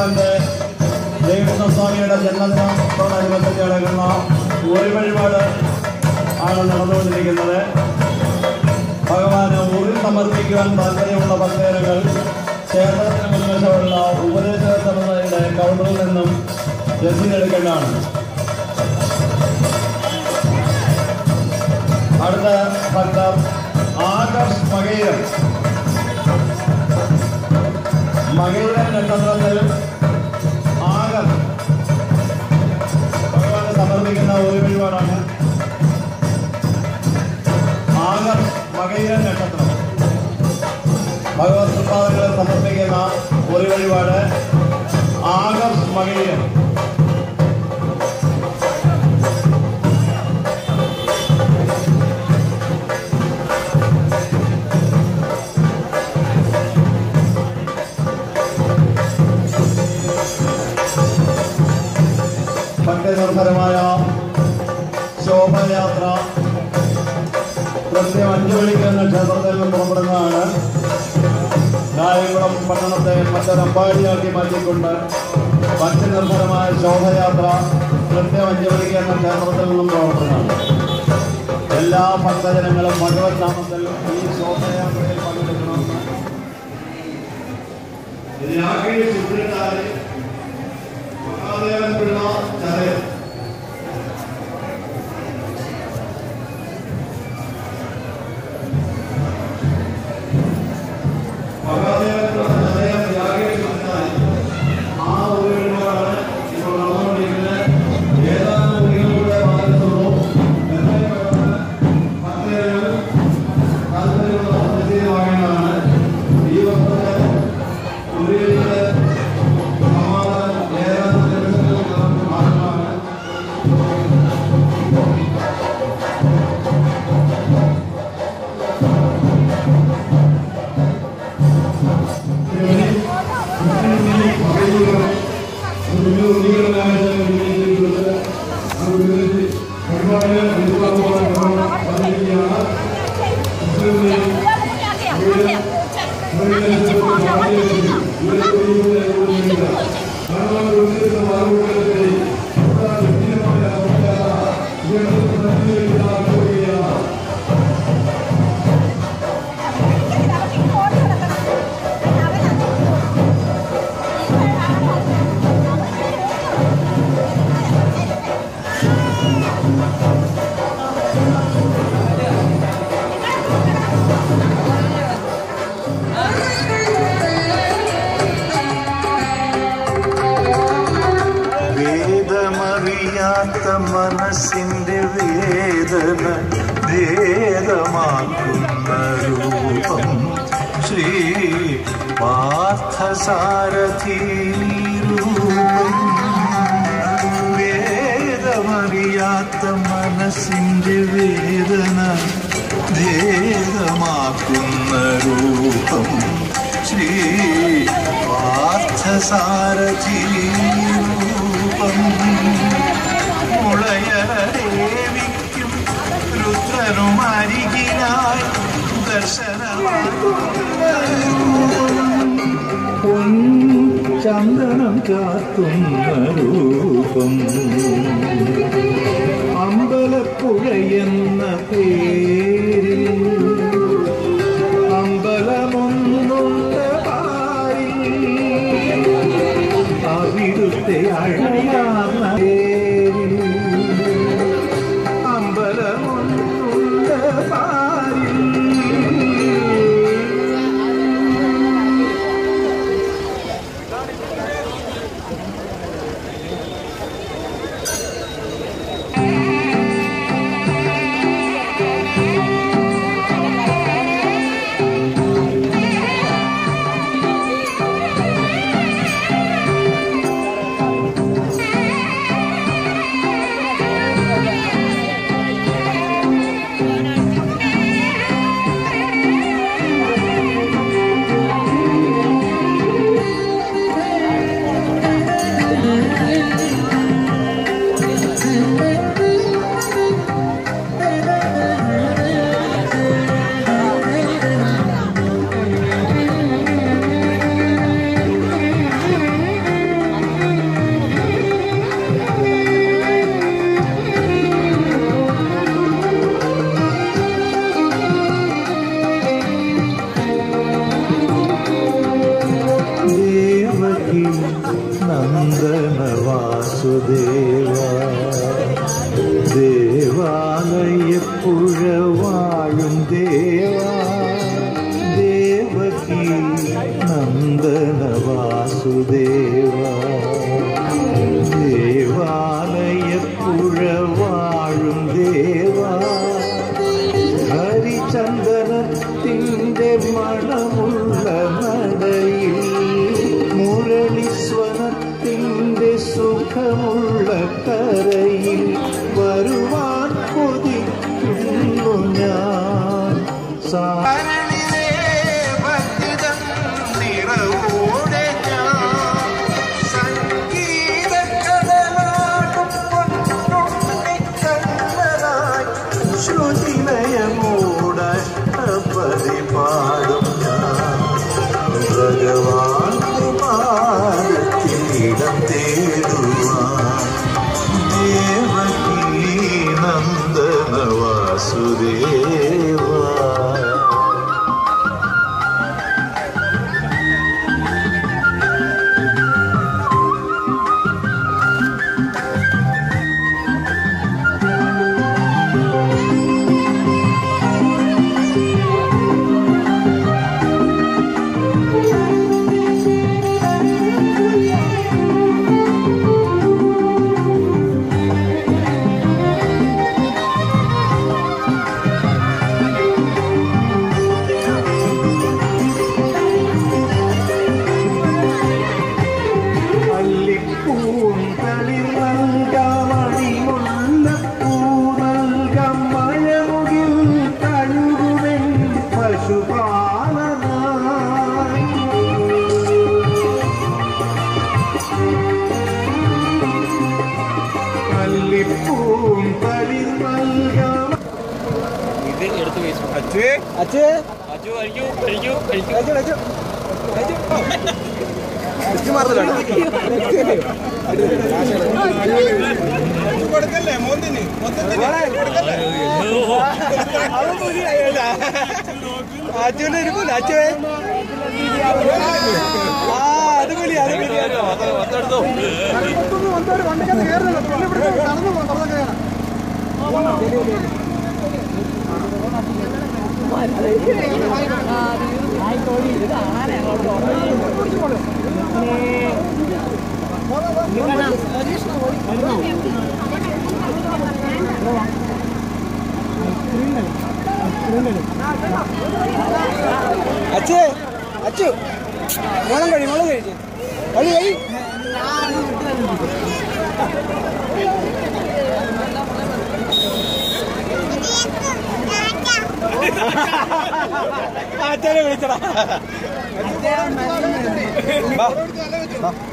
ഭഗവാന്റെ ശ്രീകൃഷ്ണസ്വാമിയുടെ ജന്മദിനത്തോടനുബന്ധിച്ച് നടക്കുന്ന ഒരു വഴിപാട് ആണ് നടന്നുകൊണ്ടിരിക്കുന്നത് ഭഗവാന് ഊരിൽ സമർപ്പിക്കുവാൻ താല്പര്യമുള്ള ഭക്തജനങ്ങൾ ക്ഷേത്രത്തിന് മുൻവശമുള്ള ഉപദേശ സമുദായയുടെ കൗണ്ടറിൽ നിന്നും രസീത് എടുക്കേണ്ടതാണ് അടുത്ത ഭക്തർ ആകർഷ് മകയിരം മകയിരം നക്ഷത്രത്തിൽ ആകർ ഭഗവാന് സമർപ്പിക്കുന്ന ഒരു വഴിപാടാണ് ആകർ മകയിരം നക്ഷത്രം ഭഗവത് പ്രസാദങ്ങളെ സമർപ്പിക്കുന്ന ഒരു വഴിപാട് ആകർ മകയിരം ഭക്തനിർഭരമായ ശോഭയാത്ര കൃത്യം അഞ്ചു മണിക്ക് എന്ന ക്ഷേത്രത്തിൽ നിന്ന് പുറപ്പെടുന്നതാണ് കായംകുളം പട്ടണത്തെ മറ്റൊരമ്പാടിയാക്കി മാറ്റിക്കൊണ്ട് ഭക്തിനിർഭരമായ ശോഭയാത്ര കൃത്യം അഞ്ചു മണിക്ക് എന്ന ക്ഷേത്രത്തിൽ നിന്നും പുറപ്പെടുന്നതാണ് എല്ലാ ഭക്തജനങ്ങളും ഭഗവത് നാമത്തിൽ ഈ ശോഭയാത്രയിൽ പങ്കെടുക്കണമെന്ന് രാകേഷ് സുബ്രതാരി മഹാദേവൻ പിള്ള ചതയം മഹാദേവൻ പിള്ള ചതയം രാകേഷ് സുബ്രതാരി ആ ഒരു വഴിപാടാണ് ഇപ്പോൾ നടന്നുകൊണ്ടിരിക്കുന്നത് ഏതാനും മുറികളുടെ ഭാഗത്തുള്ളൂ എത്രയും പെട്ടെന്ന് ഭക്തജനങ്ങൾ താല്പര്യമുള്ള പ്രസിദ്ധി വാങ്ങേണ്ടതാണ് ഈ വർഷത്തെ മുറികളുടെ സമാധാനം ഏതാനും ദിവസങ്ങൾക്ക് മാത്രമാണ് വേദമറിയാത്ത മനസ്സിന്റെ വേദന ഭേദമാക്കുന്ന രൂപം ശ്രീ പാർത്ഥസാരഥി രൂപം വേദമറിയാത്ത മനസ്സിന്റെ വേദന ഭേദമാക്കുന്ന രൂപം ശ്രീ പാർത്ഥസാരഥി രൂപം മുളയരദേവിക്കും രുദ്രനും അരികിനായി ദർശനമാകും ചന്ദനം ചാത്തുന്ന രൂപം അമ്പലപ്പുഴ എന്ന പേരിൽ അമ്പലമൊന്നുണ്ട് പാരിൽ അവിടുത്തെ അഴയാർന്ന പേരിൽ അമ്പലമൊന്നുണ്ട് പാരിൽ Thank വാസുദേവ ദേവാലയപ്പുഴ വാഴും ദേവാ ദേവകി നന്ദന വാസുദേവ ദേവാലയപ്പുഴ വാഴും ദേവാ ഹരിചന്ദനത്തിൻ്റെ മണമുള്ള നടയിൽ മുരളീശ്വരത്തിൻ്റെ സുഖമുള്ള കരയിൽ വരുവാൻ കൊതിക്കുന്നു ഞാൻ സാരണിലേ ഭക്തിതം നിറവോടെ ഞാൻ സംഗീതക്കടലാടും പൊന്നുണ്ണിക്കണ്ണനായി ശ്രുതിലയമൂടഷ്ടപതി പാടും ഞാൻ ഭഗവാൻ കുമാരത്തിനിടം തേടുവാൻ ദേവകീ നന്ദന വാസുദേവ മല്ലിപ്പൂം തളിർ നൽകാമണിമുല്ലപ്പൂ നൽകാം മഴമുകിൽ കഴുകുവൻ പശുപാലനായി മല്ലിപ്പൂം തളിർ നൽകാം ഇത് എടുത്ത് വീശു അച്ഛേ അച്ചു കഴിക്കൂ കഴിക്കൂ കഴിക്കൂ അച്ഛനെ എടുക്കൂല അച്ഛേ ആ അത് പുലി അത് പുലി അച്ഛേ അച്ചു മോളം കഴി മോളം കഴിച്ച് കഴി കഴി അച്ഛനെ വിളിച്ചടാ വാ. വാ.